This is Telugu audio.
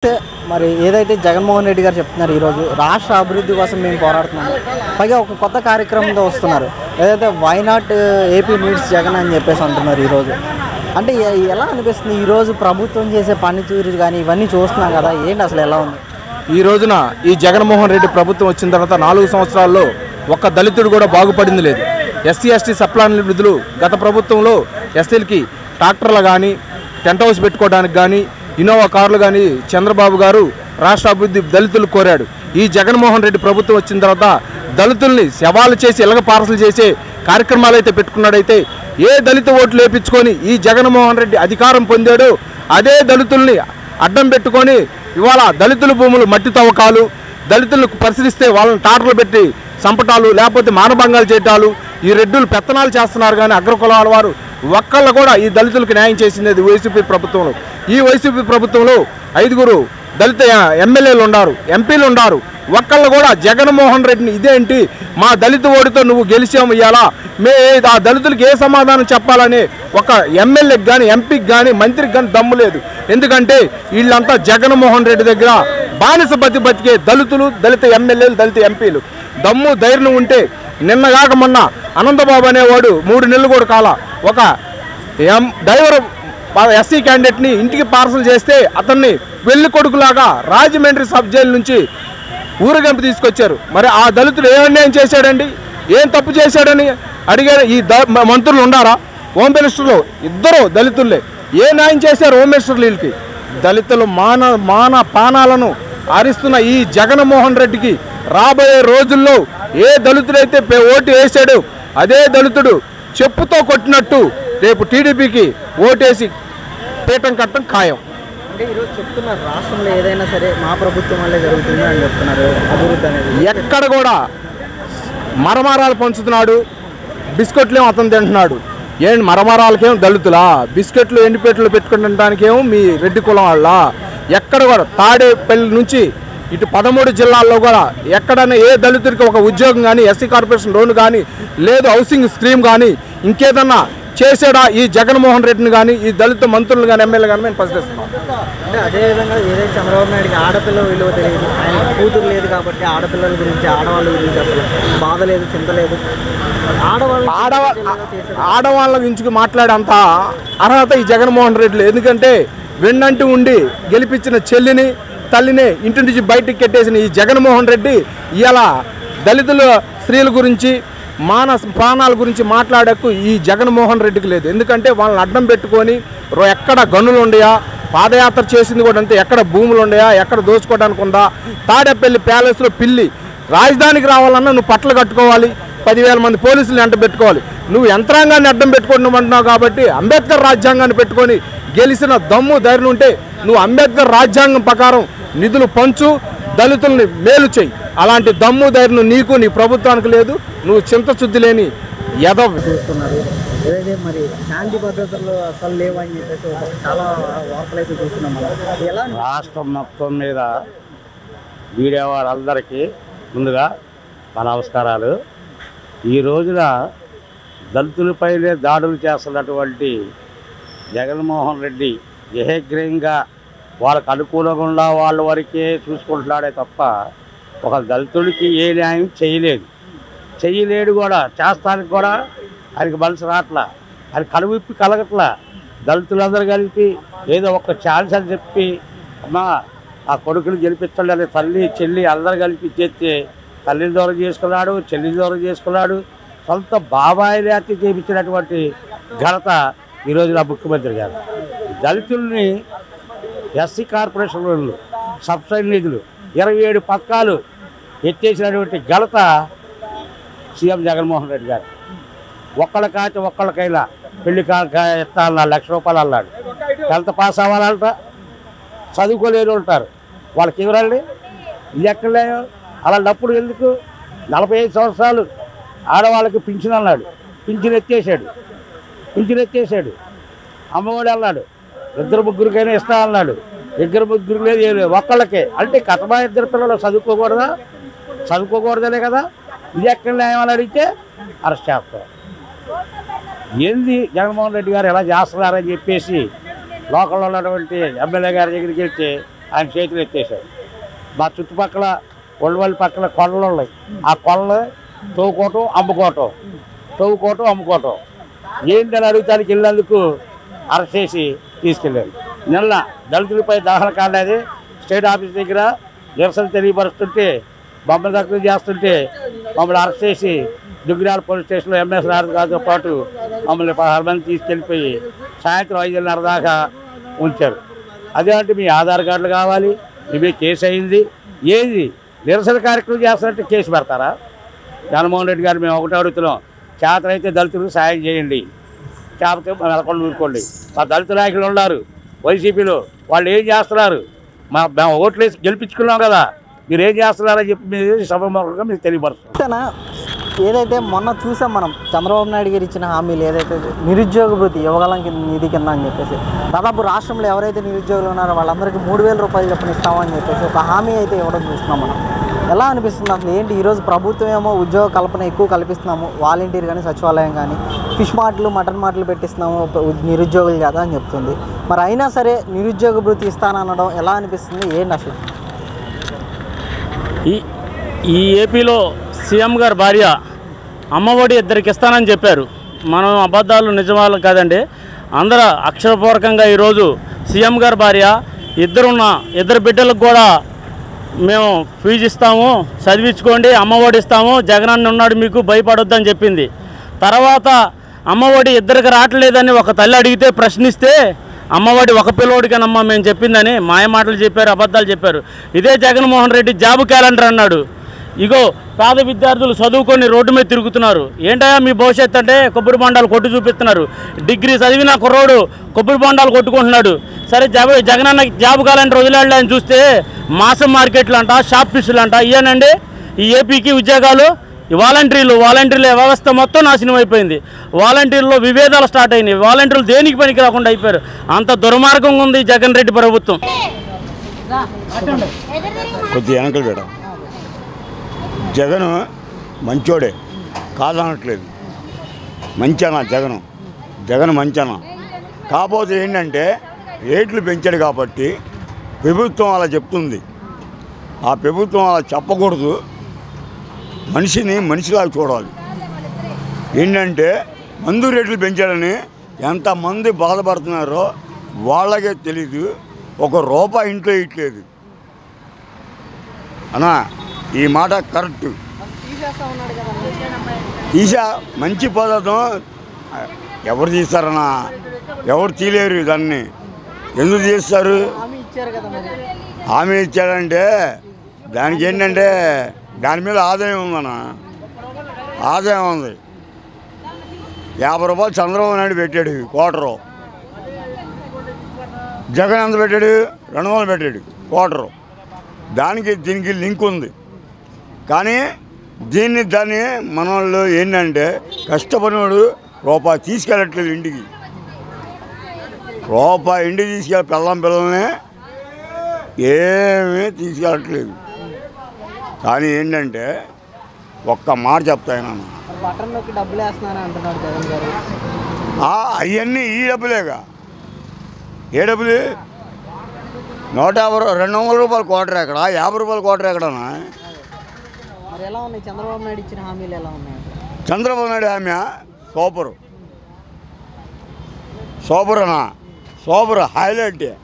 మరి ఏదైతే జగన్మోహన్ రెడ్డి గారు చెప్తున్నారు ఈరోజు రాష్ట్ర అభివృద్ధి కోసం మేము పోరాడుతున్నాము పైగా ఒక కొత్త కార్యక్రమంతో వస్తున్నారు ఏదైతే why not AP needs Jagan అని చెప్పేసి అంటున్నారు ఈరోజు అంటే ఎ- ఎలా అనిపిస్తుంది ఈరోజు ప్రభుత్వం చేసే పనితీరు కానీ ఇవన్నీ చూస్తున్నాం కదా ఏంటి అసలు ఎలా ఉంది ఈ రోజున ఈ జగన్మోహన్ రెడ్డి ప్రభుత్వం వచ్చిన తర్వాత నాలుగు సంవత్సరాల్లో ఒక్క దళితుడు కూడా బాగుపడింది లేదు ఎస్సీ ఎస్టీ సప్లాన్ నిధులు గత ప్రభుత్వంలో ఎస్సీలకి ట్రాక్టర్లు కానీ టెంట్ హౌస్ పెట్టుకోవడానికి కానీ ఇన్నోవా కార్లు కానీ చంద్రబాబు గారు రాష్ట్ర అభివృద్ధి దళితులు కోరాడు ఈ జగన్మోహన్ రెడ్డి ప్రభుత్వం వచ్చిన తర్వాత దళితుల్ని శవాలు చేసి ఎలగ పార్సల్ చేసే కార్యక్రమాలు అయితే పెట్టుకున్నాడైతే ఏ దళిత ఓట్లు వేపించుకొని ఈ జగన్మోహన్ రెడ్డి అధికారం పొందాడో అదే దళితుల్ని అడ్డం పెట్టుకొని ఇవాళ దళితుల భూములు మట్టి తవ్వకాలు దళితులకు పరిశీలిస్తే వాళ్ళని టాటర్లు పెట్టి చంపటాలు లేకపోతే మానభంగాలు చేయటాలు ఈ రెడ్డులు పెత్తనాలు చేస్తున్నారు కానీ అగ్రకులాల వారు ఒక్కళ్ళు కూడా ఈ దళితులకు న్యాయం చేసింది వైసీపీ ప్రభుత్వంలో ఈ వైసీపీ ప్రభుత్వంలో ఐదుగురు దళిత ఎమ్మెల్యేలు ఉన్నారు ఎంపీలు ఉన్నారు ఒక్కళ్ళు కూడా జగన్మోహన్ రెడ్డిని ఇదేంటి మా దళిత ఓడితో నువ్వు గెలిచాము ఇవాళ మే ఆ దళితులకు ఏ సమాధానం చెప్పాలని ఒక ఎమ్మెల్యేకి కానీ ఎంపీకి కానీ మంత్రికి కానీ దమ్ము లేదు ఎందుకంటే వీళ్ళంతా జగన్మోహన్ రెడ్డి దగ్గర బానిస బతి బతికే దళితులు దళిత ఎమ్మెల్యేలు దళిత ఎంపీలు దమ్ము ధైర్యం ఉంటే నిన్నగాక మొన్న అనంతబాబు అనేవాడు మూడు నెలలు కూడా కాల ఒక ఎం డ్రైవర్ ఎస్సీ క్యాండిడేట్ని ఇంటికి పార్సల్ చేస్తే అతన్ని పెళ్లి కొడుకులాగా రాజమండ్రి సబ్ జైలు నుంచి ఊరగంపు తీసుకొచ్చారు మరి ఆ దళితుడు ఏ అన్యాయం చేశాడండి ఏం తప్పు చేశాడని అడిగారు ఈ ద- మ- మంత్రులు ఉండారా హోమ్ మినిస్టర్లు ఇద్దరు దళితులే ఏ న్యాయం చేశారు హోమ్ మినిస్టర్లు వీళ్ళకి దళితులు మాన మాన పానాలను ఆరిస్తున్న ఈ జగన్మోహన్ రెడ్డికి రాబోయే రోజుల్లో ఏ దళితుడైతే పే- ఓటు వేసాడు అదే దళితుడు చెప్పుతో కొట్టినట్టు రేపు టీడీపీకి ఓటేసి పీఠం కట్టడం ఖాయం అంటే ఈరోజు చెప్తున్నారు రాష్ట్రంలో ఏదైనా సరే మా ప్రభుత్వం వల్లే జరుగుతుంది అని చెప్తున్నారు అభివృద్ధి అనేది ఎక్కడ కూడా మరమరాలు పంచుతున్నాడు బిస్కెట్లు ఏమో అతను తింటున్నాడు ఏంటి మరమరాలకేమో దళితులా బిస్కెట్లు ఎండిపెట్లు పెట్టుకుంటానికేమో మీ రెడ్డి కులం వాళ్ళ ఎక్కడ కూడా తాడేపల్లి నుంచి ఇటు పదమూడు జిల్లాల్లో కూడా ఎక్కడైనా ఏ దళితుడికి ఒక ఉద్యోగం కానీ ఎస్సీ కార్పొరేషన్ లోన్ కానీ లేదు హౌసింగ్ స్కీమ్ కానీ ఇంకేదన్నా చేసాడా ఈ జగన్మోహన్ రెడ్డిని కానీ ఈ దళిత మంత్రులు కానీ ఎమ్మెల్యే కానీ మేము ప్రశ్నిస్తున్నాం అంటే అదే విధంగా ఏదైతే చంద్రబాబు నాయుడుకి ఆడపిల్ల విలువ తెలియదు ఆయన కూతురు లేదు కాబట్టి ఆడపిల్లల గురించి ఆడవాళ్ళ గురించి అసలు బాధ లేదు చింత లేదు ఆడవాళ్ళు ఆడవా ఆడవాళ్ళ గురించి మాట్లాడేంత అర్హత ఈ జగన్మోహన్ రెడ్డి లేదు. ఎందుకంటే వెన్నంటి ఉండి గెలిపించిన చెల్లిని తల్లిని ఇంటి నుంచి బయటికి కట్టేసిన ఈ జగన్మోహన్ రెడ్డి ఇవాళ దళితుల స్త్రీల గురించి మాన ప్రాణాల గురించి మాట్లాడకు ఈ జగన్మోహన్ రెడ్డికి లేదు ఎందుకంటే వాళ్ళని అడ్డం పెట్టుకొని రో- ఎక్కడ గనులు ఉండయా పాదయాత్ర చేసింది కూడా అంతే ఎక్కడ భూములు ఉండయా ఎక్కడ దోచుకోవడానికి ఉందా తాడేపల్లి ప్యాలెస్లో పిల్లి రాజధానికి రావాలన్నా నువ్వు పట్టలు కట్టుకోవాలి పదివేల మంది పోలీసులు వెంట పెట్టుకోవాలి నువ్వు యంత్రాంగాన్ని అడ్డం పెట్టుకుంటున్నావు కాబట్టి అంబేద్కర్ రాజ్యాంగాన్ని పెట్టుకొని గెలిచిన దమ్ము ధైర్యం ఉంటే నువ్వు అంబేద్కర్ రాజ్యాంగం ప్రకారం నిధులు పంచు దళితుల్ని మేలు చెయ్యి అలాంటి దమ్ము ధైర్యం నీకు నీ ప్రభుత్వానికి లేదు నువ్వు చింతశుద్ధి లేని ఎదవ చూస్తున్నారు ఏదైతే మరి శాంతి భద్రతలు అసలు లేవు అని చెప్పేసి ఒక చాలా వార్తలు అయితే చూస్తున్నాం మనం ఎలా రాష్ట్రం మొత్తం మీద మీడియా వారందరికీ ముందుగా మా నమస్కారాలు ఈ రోజున దళితులపైనే దాడులు చేస్తున్నటువంటి జగన్మోహన్ రెడ్డి ఏహగ్రహంగా వాళ్ళకు అనుకూలంగా వాళ్ళ వరకే చూసుకుంటున్నాడే తప్ప ఒక దళితుడికి ఏ న్యాయం చేయలేదు చెయ్యలేడు కూడా చేస్తానికి కూడా ఆయనకి మనసు రావట్లా ఆయన కనువిప్పి కలగట్లా దళితులందరూ కలిపి ఏదో ఒక ఛాన్స్ అని చెప్పి అమ్మా ఆ కొడుకుని గెలిపించండి అనే తల్లి చెల్లి అందరు కలిపి ఇచ్చేస్తే తల్లిని దూరం చేసుకున్నాడు చెల్లిని దూరం చేసుకున్నాడు సొంత బాబాయిని హత్య చేయించినటువంటి ఘనత ఈరోజు నా ముఖ్యమంత్రి గారు దళితుల్ని ఎస్సీ కార్పొరేషన్ వాళ్ళు సబ్సిడీ నిధులు ఇరవై ఏడు పథకాలు ఎత్తేసినటువంటి ఘనత సీఎం జగన్మోహన్ రెడ్డి గారు ఒక్కళ్ళ కాచి ఒక్కళ్ళకైనా పెళ్లి కాక ఎత్తాలన్నా లక్ష రూపాయలు అన్నాడు టెన్త్ పాస్ అవ్వాలంట చదువుకోలేని ఉంటారు వాళ్ళకి ఎవరండి ఇది ఎక్కడ అలాంటప్పుడు ఎందుకు నలభై ఐదు సంవత్సరాలు ఆడవాళ్ళకి పింఛన్ అన్నాడు పింఛన్ ఎత్తేసాడు పింఛన్ ఎత్తేసాడు అమ్మఒడి అన్నాడు ఇద్దరు ముగ్గురికైనా ఇస్తా అన్నాడు ఇద్దరు ముగ్గురు లేదు ఏం లేదు ఒక్కళ్ళకే అంటే కథమా ఇద్దరు పిల్లలు చదువుకోకూడదా చదువుకోకూడదనే కదా ఇది ఎక్కడ న్యాయం అని అడిగితే అరెస్ట్ చేస్తారు ఏంది జగన్మోహన్ రెడ్డి గారు ఎలా చేస్తున్నారని చెప్పేసి లోకల్లో ఉన్నటువంటి ఎమ్మెల్యే గారి దగ్గరికి వెళ్తే ఆయన చేతులు ఎత్తేసాడు మా చుట్టుపక్కల ఒళ్ళవల్లి పక్కన కొండలు ఉన్నాయి ఆ కొండలు తవ్వుకోవటం అమ్ముకోవటం తవ్వుకోవటం అమ్ముకోవటం ఏంటని అడుగుతానికి వెళ్ళినందుకు అరెస్ట్ చేసి తీసుకెళ్ళారు నిన్న దళితులపై దాహన కాండది స్టేట్ ఆఫీస్ దగ్గర నిరసన తెలియపరుస్తుంటే బొమ్మల దగ్గర చేస్తుంటే మమ్మల్ని అరెస్ట్ చేసి దుగ్గిరాల పోలీస్ స్టేషన్లో ఎంఎస్ గారితో పాటు మమ్మల్ని పదహారు మంది తీసుకెళ్ళిపోయి సాయంత్రం ఐదున్నర దాకా ఉంచారు అదే అంటే మీ ఆధార్ కార్డులు కావాలి మీ కేసు అయింది ఏది నిరసన కార్యక్రమం చేస్తారంటే కేసు పెడతారా జగన్మోహన్ రెడ్డి గారు మేము ఒకటే అడుగుతున్నాం చేతనైతే దళితులకు సాయం చేయండి చేపతే వెళ్ళకుండా ఊరుకోండి మా దళిత నాయకులు ఉన్నారు వైసీపీలో వాళ్ళు ఏం చేస్తున్నారు మా మేము ఓట్లు వేసి గెలిపించుకున్నాం కదా మీరు ఏం చేస్తున్నారని చెప్పి మీరు సభముఖంగా మీకు తెలియపరుస్తాం అంతేనా ఏదైతే మొన్న చూసాం మనం చంద్రబాబు నాయుడు గారు ఇచ్చిన హామీలు ఏదైతే నిరుద్యోగ భృతి యువగలం కింద నిధి కింద అని చెప్పేసి దాదాపు రాష్ట్రంలో ఎవరైతే నిరుద్యోగులు ఉన్నారో వాళ్ళందరికీ మూడు వేల రూపాయలు చెప్పని ఇస్తామని చెప్పేసి ఒక హామీ అయితే ఇవ్వడం చూస్తున్నాం మనం ఎలా అనిపిస్తుంది అసలు ఏంటి ఈరోజు ప్రభుత్వం ఏమో ఉద్యోగ కల్పన ఎక్కువ కల్పిస్తున్నాము వాలంటీర్ కానీ సచివాలయం కానీ ఫిష్ మార్ట్లు మటన్ మార్ట్లు పెట్టిస్తున్నాము ప- నిరుద్యోగులు చేత అని చెప్తుంది మరి అయినా సరే నిరుద్యోగ భృతి ఇస్తాననడం ఎలా అనిపిస్తుంది ఏంటి అసలు ఈ ఈ ఏపీలో సీఎం గారి భార్య అమ్మఒడి ఇద్దరికి ఇస్తానని చెప్పారు మనం అబద్ధాలు నిజమాలు కాదండి అందరూ అక్షరపూర్వకంగా ఈరోజు సీఎం గారి భార్య ఇద్దరున్న ఇద్దరు బిడ్డలకు కూడా మేము ఫీజు ఇస్తాము చదివించుకోండి అమ్మఒడి ఇస్తాము జగనన్న ఉన్నాడు మీకు భయపడొద్దని చెప్పింది తర్వాత అమ్మఒడి ఇద్దరికి రావట్లేదని ఒక తల్లి అడిగితే ప్రశ్నిస్తే అమ్మఒడి ఒక పిల్లోడికనమ్మా మేము చెప్పిందని మాయ మాటలు చెప్పారు అబద్ధాలు చెప్పారు ఇదే జగన్మోహన్ రెడ్డి జాబ్ క్యాలెండర్ అన్నాడు ఇగో పేద విద్యార్థులు చదువుకొని రోడ్డు మీద తిరుగుతున్నారు ఏంటయ్యా మీ భవిష్యత్తు అంటే కొబ్బరి బొండాలు కొట్టు చూపిస్తున్నారు డిగ్రీ చదివిన కుర్రోడు కొబ్బరి బొండాలు కొట్టుకుంటున్నాడు సరే జగ జగనన్న జాబ్ క్యాలెండర్ వదిలేడు అని చూస్తే మాసం మార్కెట్లు అంట షాప్ ఫీసులు అంట ఇయ్యానండి ఈ ఏపీకి ఉద్యోగాలు ఈ వాలంటీర్లు వాలంటీర్ల వ్యవస్థ మొత్తం నాశనం అయిపోయింది వాలంటీర్లో విభేదాలు స్టార్ట్ అయినాయి వాలంటీర్లు దేనికి పనికి రాకుండా అయిపోయారు అంత దుర్మార్గంగా ఉంది ఈ జగన్ రెడ్డి ప్రభుత్వం కొద్దిగా వెనకలు పెట్ట జగన్ మంచోడే కాదనట్లేదు మంచన జగన్ జగన్ మంచన కాకపోతే ఏంటంటే రేట్లు పెంచాడు కాబట్టి ప్రభుత్వం అలా చెప్తుంది ఆ ప్రభుత్వం అలా చెప్పకూడదు మనిషిని మనిషిలాగా చూడాలి ఏంటంటే మందు రేట్లు పెంచాడని ఎంతమంది బాధపడుతున్నారో వాళ్ళకే తెలీదు ఒక రూపాయి ఇంట్లో ఇట్లేదు అన్నా ఈ మాట కరెక్ట్ తీసా మంచి పదార్థం ఎవరు తీస్తారన్నా ఎవరు తీలేరు దాన్ని ఎందుకు తీస్తారు హామీ ఇచ్చారు కదా మరి హామీ ఇచ్చాడంటే దానికి ఏంటంటే దాని మీద ఆదాయం ఉందన్న ఆదాయం ఉంది యాభై రూపాయలు చంద్రబాబు నాయుడు పెట్టాడు క్వార్టరు జగన్ ఎంత పెట్టాడు రెండు వందలు పెట్టాడు క్వార్టరు దానికి దీనికి లింక్ ఉంది కానీ దీన్ని దాన్ని మన వాళ్ళు ఏంటంటే కష్టపడినోడు రూపాయి తీసుకెళ్ళట్లేదు ఇంటికి రూపాయి ఇంటికి తీసుకెళ్ళి పిల్లం పిల్లల్ని ఏమీ తీసుకెళ్ళట్లేదు కానీ ఏంటంటే ఒక్క మాట చెప్తాను మరి బటన్ నొక్కి డబ్బులు వేస్తున్నారని అంటున్నాడు జగన్ గారు అవన్నీ ఈ డబ్బులేగా ఏ డబ్బులు నూట యాభై రూ- రెండు వందల రూపాయలు క్వార్టర్ ఎక్కడ యాభై రూపాయల క్వార్టర్ ఎక్కడనా మరి ఎలా ఉన్నాయి చంద్రబాబు నాయుడు ఇచ్చిన హామీలు ఎలా ఉన్నాయి చంద్రబాబు నాయుడు ఆమె సూపరు సూపర్ అన్నా సూపర్ హైలైట్